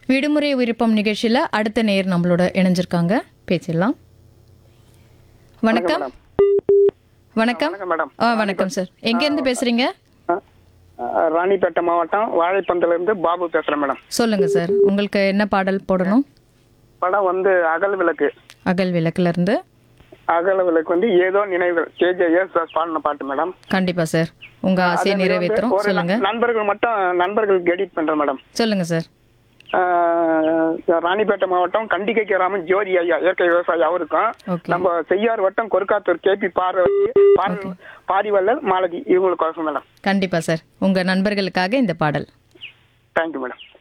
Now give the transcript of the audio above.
விடுமுறை விருப்பம் நிகழ்ச்சியில் அடுத்த நேர் நம்மளோட இணைஞ்சிருக்காங்க பேசிடலாம் வணக்கம் மேடம். வணக்கம் வணக்கம் மேடம் ஆ வணக்கம் சார் எங்கேருந்து பேசுறீங்க அஹ், அஹ், ராணிப்பேட்டை மாவட்டம் வாழைப்பந்தில இருந்து பாபு பேசுறேன் மேடம் சொல்லுங்க சார் உங்களுக்கு என்ன பாடல் போடணும் படம் வந்து அகல் விளக்கு அகல் விளக்குல இருந்து அகல விளக்கு வந்து ஏதோ நினைவுகள் கேஜே எஸ் பாடின பாட்டு மேடம் கண்டிப்பா சார் உங்க ஆசையை அதே மாதிரி வந்து நிறைவேற்றுறோம் ஒரு சொல்லுங்க நண்பர்கள் மட்டும் நண்பர்களுக்கு எடிட் பண்றேன் மேடம் சொல்லுங்க சார் அஹ், ராணிப்பேட்டை மாவட்டம் கண்டிகை கிராமம் ஜோதி ஐயா இயற்கை விவசாயி அவருக்கும் ஓகே நம்ம செய்யார் வட்டம் கொருக்காத்தூர் கேபி பார்வதி பாரி- பாரிவள்ளல் மாலதி இவங்களுக்கு மேடம் கண்டிப்பா சார் உங்க நண்பர்களுக்காக இந்த பாடல் தேங்க்யூ மேடம்